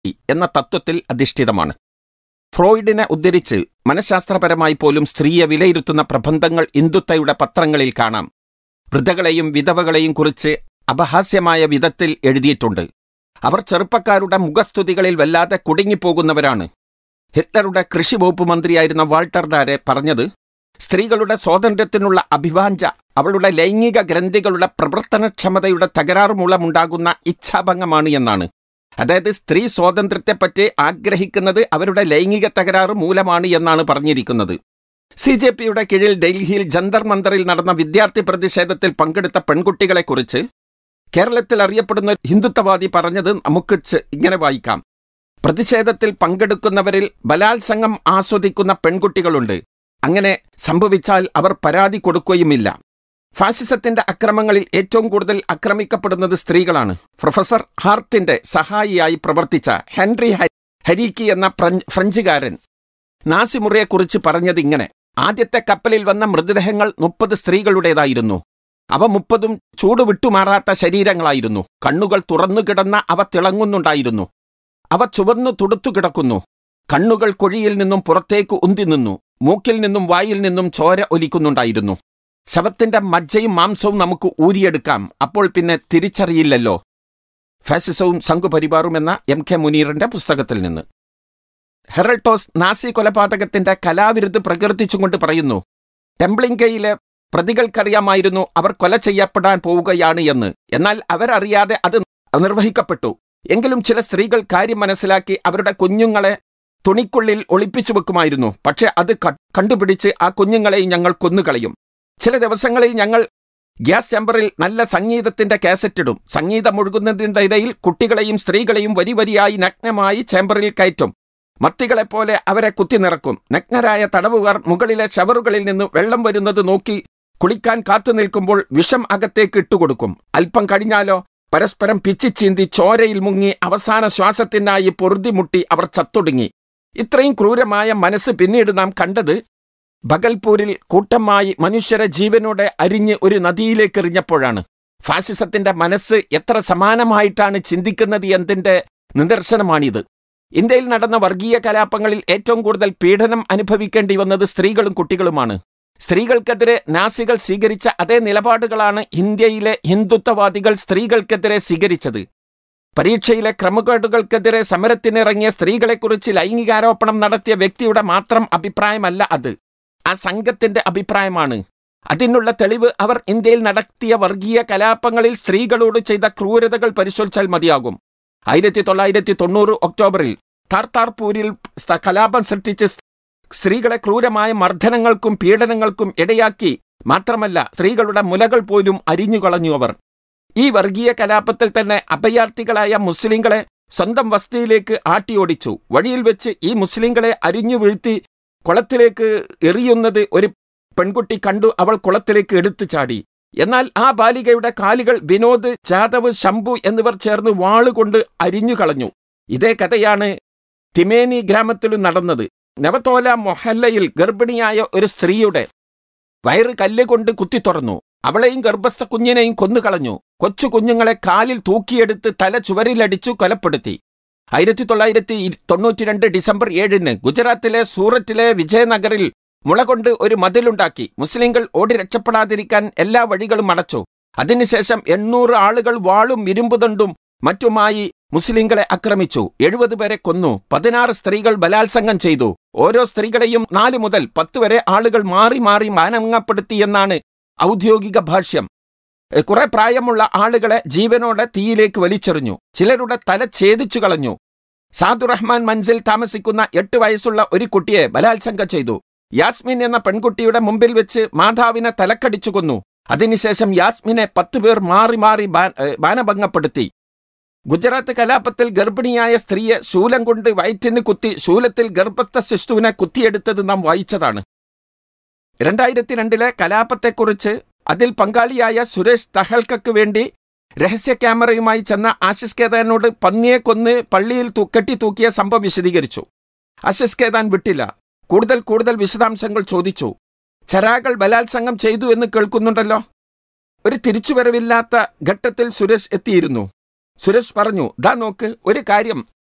എന്ന തത്വത്തിൽ അധിഷ്ഠിതമാണ് ഫ്രോയിഡിനെ ഉദ്ധരിച്ച് മനഃശാസ്ത്രപരമായി പോലും സ്ത്രീയെ വിലയിരുത്തുന്ന പ്രബന്ധങ്ങൾ ഹിന്ദുത്വയുടെ പത്രങ്ങളിൽ കാണാം വൃദ്ധകളെയും വിധവകളെയും കുറിച്ച് അപഹാസ്യമായ വിധത്തിൽ എഴുതിയിട്ടുണ്ട് അവർ ചെറുപ്പക്കാരുടെ മുഖസ്തുതികളിൽ വല്ലാതെ കുടുങ്ങിപ്പോകുന്നവരാണ് ഹിറ്റ്ലറുടെ കൃഷി വകുപ്പ് മന്ത്രിയായിരുന്ന വാൾട്ടർ ദാരെ പറഞ്ഞത് സ്ത്രീകളുടെ സ്വാതന്ത്ര്യത്തിനുള്ള അഭിവാഞ്ച അവളുടെ ലൈംഗിക ഗ്രന്ഥികളുടെ പ്രവർത്തനക്ഷമതയുടെ തകരാറ് മൂലമുണ്ടാകുന്ന ഇച്ഛാഭംഗമാണ് എന്നാണ് അതായത് സ്ത്രീ സ്വാതന്ത്ര്യത്തെപ്പറ്റി ആഗ്രഹിക്കുന്നത് അവരുടെ ലൈംഗിക തകരാറ് മൂലമാണ് എന്നാണ് പറഞ്ഞിരിക്കുന്നത് സി ജെ പിയുടെ കീഴിൽ ഡൽഹിയിൽ ജന്തർ മന്ദറിൽ നടന്ന വിദ്യാർത്ഥി പ്രതിഷേധത്തിൽ പങ്കെടുത്ത പെൺകുട്ടികളെക്കുറിച്ച് കേരളത്തിൽ അറിയപ്പെടുന്ന ഹിന്ദുത്വവാദി പറഞ്ഞത് നമുക്ക് ചെ- ഇങ്ങനെ വായിക്കാം പ്രതിഷേധത്തിൽ പങ്കെടുക്കുന്നവരിൽ ബലാത്സംഗം ആസ്വദിക്കുന്ന പെൺകുട്ടികളുണ്ട് അങ്ങനെ സംഭവിച്ചാൽ അവർ പരാതി കൊടുക്കുകയുമില്ല ഫാസിസത്തിന്റെ അക്രമങ്ങളിൽ ഏറ്റവും കൂടുതൽ ആക്രമിക്കപ്പെടുന്നത് സ്ത്രീകളാണ് പ്രൊഫസർ ഹാർത്തിന്റെ സഹായിയായി പ്രവർത്തിച്ച ഹെൻറി ഹ- ഹരീക്കി എന്ന ഫ്രഞ്ച് ഫ്രഞ്ചുകാരൻ നാസിമുറയെക്കുറിച്ച് പറഞ്ഞത് ഇങ്ങനെ ആദ്യത്തെ കപ്പലിൽ വന്ന മൃതദേഹങ്ങൾ മുപ്പത് സ്ത്രീകളുടേതായിരുന്നു അവ മുപ്പതും ചൂട് വിട്ടുമാറാത്ത ശരീരങ്ങളായിരുന്നു കണ്ണുകൾ തുറന്നു കിടന്ന അവ തിളങ്ങുന്നുണ്ടായിരുന്നു അവ ചുവന്നു തുടുത്തു കിടക്കുന്നു കണ്ണുകൾ കൊഴിയിൽ നിന്നും പുറത്തേക്ക് ഉന്തി നിന്നു മൂക്കിൽ നിന്നും വായിൽ നിന്നും ചോര ഒലിക്കുന്നുണ്ടായിരുന്നു ശവത്തിന്റെ മജ്ജയും മാംസവും നമുക്ക് ഊരിയെടുക്കാം അപ്പോൾ പിന്നെ തിരിച്ചറിയില്ലല്ലോ ഫാസിസവും സംഘപരിവാറും എന്ന എം കെ മുനീറിന്റെ പുസ്തകത്തിൽ നിന്ന് ഹെറൾട്ടോസ് നാസി കൊലപാതകത്തിന്റെ കലാവിരുദ്ധ പ്രകീർത്തിച്ചുകൊണ്ട് പറയുന്നു ടെംപ്ലിങ്കയിലെ പ്രതികൾക്കറിയാമായിരുന്നു അവർ കൊല ചെയ്യപ്പെടാൻ പോവുകയാണ് എന്ന് എന്നാൽ അവരറിയാതെ അത് നിർവഹിക്കപ്പെട്ടു എങ്കിലും ചില സ്ത്രീകൾ കാര്യം മനസ്സിലാക്കി അവരുടെ കുഞ്ഞുങ്ങളെ തുണിക്കുള്ളിൽ ഒളിപ്പിച്ചു വെക്കുമായിരുന്നു പക്ഷെ അത് ക- കണ്ടുപിടിച്ച് ആ കുഞ്ഞുങ്ങളെയും ഞങ്ങൾ കൊന്നുകളയും ചില ദിവസങ്ങളിൽ ഞങ്ങൾ ഗ്യാസ് ചേമ്പറിൽ നല്ല സംഗീതത്തിന്റെ കാസറ്റ് ഇടും സംഗീതം ഒഴുകുന്നതിന്റെ ഇടയിൽ കുട്ടികളെയും സ്ത്രീകളെയും വരി വരിയായി നഗ്നമായി ചേമ്പറിൽ കയറ്റും മത്തികളെപ്പോലെ അവരെ കുത്തി നിറക്കും നഗ്നരായ തടവുകാർ മുകളിലെ ഷവറുകളിൽ നിന്ന് വെള്ളം വരുന്നത് നോക്കി കുളിക്കാൻ കാത്തു നിൽക്കുമ്പോൾ വിഷം അകത്തേക്ക് ഇട്ടുകൊടുക്കും അല്പം കഴിഞ്ഞാലോ പരസ്പരം പിച്ചിച്ചീന്തി ചോരയിൽ മുങ്ങി അവസാന ശ്വാസത്തിനായി പൊറുതിമുട്ടി അവർ ചത്തൊടുങ്ങി ഇത്രയും ക്രൂരമായ മനസ്സ് പിന്നീട് നാം കണ്ടത് ബഗൽപൂരിൽ കൂട്ടമായി മനുഷ്യരെ ജീവനോടെ അരിഞ്ഞ് ഒരു നദിയിലേക്ക് എറിഞ്ഞപ്പോഴാണ് ഫാസിസത്തിന്റെ മനസ്സ് എത്ര സമാനമായിട്ടാണ് ചിന്തിക്കുന്നത് എന്നതിന്റെ നിദർശനമാണിത് ഇന്ത്യയിൽ നടന്ന വർഗീയ കലാപങ്ങളിൽ ഏറ്റവും കൂടുതൽ പീഡനം അനുഭവിക്കേണ്ടി വന്നത് സ്ത്രീകളും കുട്ടികളുമാണ് സ്ത്രീകൾക്കെതിരെ നാസികൾ സ്വീകരിച്ച അതേ നിലപാടുകളാണ് ഇന്ത്യയിലെ ഹിന്ദുത്വവാദികൾ സ്ത്രീകൾക്കെതിരെ സ്വീകരിച്ചത് പരീക്ഷയിലെ ക്രമക്കേടുകൾക്കെതിരെ സമരത്തിനിറങ്ങിയ സ്ത്രീകളെക്കുറിച്ച് ലൈംഗികാരോപണം നടത്തിയ വ്യക്തിയുടെ മാത്രം അഭിപ്രായമല്ല അത് ആ സംഘത്തിന്റെ അഭിപ്രായമാണ് അതിനുള്ള തെളിവ് അവർ ഇന്ത്യയിൽ നടത്തിയ വർഗീയ കലാപങ്ങളിൽ സ്ത്രീകളോട് ചെയ്ത ക്രൂരതകൾ പരിശോധിച്ചാൽ മതിയാകും ആയിരത്തി തൊള്ളായിരത്തി തൊണ്ണൂറ് ഒക്ടോബറിൽ താർത്താർപൂരിൽ സ്ഥ- കലാപം സൃഷ്ടിച്ച് സ്ത്രീകളെ ക്രൂരമായ മർദ്ദനങ്ങൾക്കും പീഡനങ്ങൾക്കും ഇടയാക്കി മാത്രമല്ല സ്ത്രീകളുടെ മുലകൾ പോലും അരിഞ്ഞുകളഞ്ഞു അവർ ഈ വർഗീയ കലാപത്തിൽ തന്നെ അഭയാർത്ഥികളായ മുസ്ലിങ്ങളെ സ്വന്തം വസതിയിലേക്ക് ആട്ടിയോടിച്ചു വഴിയിൽ വെച്ച് ഈ മുസ്ലിങ്ങളെ അരിഞ്ഞു വീഴ്ത്തി കുളത്തിലേക്ക് എറിയുന്നത് ഒരു പെൺകുട്ടി കണ്ടു അവൾ കുളത്തിലേക്ക് എടുത്തു ചാടി എന്നാൽ ആ ബാലികയുടെ കാലുകൾ വിനോദ് ജാദവ് ശംഭു എന്നിവർ ചേർന്ന് വാളുകൊണ്ട് അരിഞ്ഞു കളഞ്ഞു ഇതേ കഥയാണ് തിമേനി ഗ്രാമത്തിലും നടന്നത് നവതോല മൊഹല്ലയിൽ ഗർഭിണിയായ ഒരു സ്ത്രീയുടെ വയറ് കല്ല് കൊണ്ട് കുത്തി തുറന്നു അവളെയും ഗർഭസ്ഥ കുഞ്ഞിനെയും കൊന്നുകളഞ്ഞു കൊച്ചു കുഞ്ഞുങ്ങളെ കാലിൽ തൂക്കിയെടുത്ത് തല ചുവരിലടിച്ചു കൊലപ്പെടുത്തി ആയിരത്തി തൊള്ളായിരത്തി തൊണ്ണൂറ്റിരണ്ട് ഡിസംബർ ഏഴിന് ഗുജറാത്തിലെ സൂററ്റിലെ വിജയനഗറിൽ മുള കൊണ്ട് ഒരു മതിലുണ്ടാക്കി മുസ്ലിങ്ങൾ ഓടി രക്ഷപ്പെടാതിരിക്കാൻ എല്ലാ വഴികളും അടച്ചു അതിനുശേഷം എണ്ണൂറ് ആളുകൾ വാളും ഇരുമ്പുതണ്ടും മറ്റുമായി മുസ്ലിങ്ങളെ ആക്രമിച്ചു എഴുപത് പേരെ കൊന്നു പതിനാറ് സ്ത്രീകൾ ബലാത്സംഗം ചെയ്തു ഓരോ സ്ത്രീകളെയും നാല് മുതൽ പത്ത് വരെ ആളുകൾ മാറി മാറി മാനഭംഗപ്പെടുത്തിയെന്നാണ് ഔദ്യോഗിക ഭാഷ്യം എ, കുറെ പ്രായമുള്ള ആളുകളെ ജീവനോടെ തീയിലേക്ക് വലിച്ചെറിഞ്ഞു ചിലരുടെ തല ഛേദിച്ചു കളഞ്ഞു സാദുറഹ്മാൻ മൻസിൽ താമസിക്കുന്ന എട്ട് വയസ്സുള്ള ഒരു കുട്ടിയെ ബലാത്സംഗം ചെയ്തു യാസ്മിൻ എന്ന പെൺകുട്ടിയുടെ മുമ്പിൽ വെച്ച് മാതാവിനെ തലക്കടിച്ചു കൊന്നു അതിനുശേഷം യാസ്മിനെ പത്ത് പേർ മാറി മാറി ബാ- ഏ, മാനഭംഗപ്പെടുത്തി ഗുജറാത്ത് കലാപത്തിൽ ഗർഭിണിയായ സ്ത്രീയെ ശൂലം കൊണ്ട് വയറ്റിന് കുത്തി ശൂലത്തിൽ ഗർഭസ്ഥ ശിശുവിനെ കുത്തിയെടുത്തത് നാം വായിച്ചതാണ് രണ്ടായിരത്തി രണ്ടിലെ കലാപത്തെക്കുറിച്ച് അതിൽ പങ്കാളിയായ സുരേഷ് തഹൽക്കക്ക് വേണ്ടി രഹസ്യ ക്യാമറയുമായി ചെന്ന ആശിഷ് കേതാനോട് പന്നിയെ കൊന്ന് പള്ളിയിൽ തു- കെട്ടി തൂക്കിയ സംഭവം വിശദീകരിച്ചു ആശിഷ് കേതാൻ വിട്ടില്ല കൂടുതൽ കൂടുതൽ വിശദാംശങ്ങൾ ചോദിച്ചു ചരാകൾ ബലാത്സംഗം ചെയ്തു എന്ന് കേൾക്കുന്നുണ്ടല്ലോ ഒരു തിരിച്ചുവരവില്ലാത്ത ഘട്ടത്തിൽ സുരേഷ് എത്തിയിരുന്നു സുരേഷ് പറഞ്ഞു ദാ നോക്ക് ഒരു കാര്യം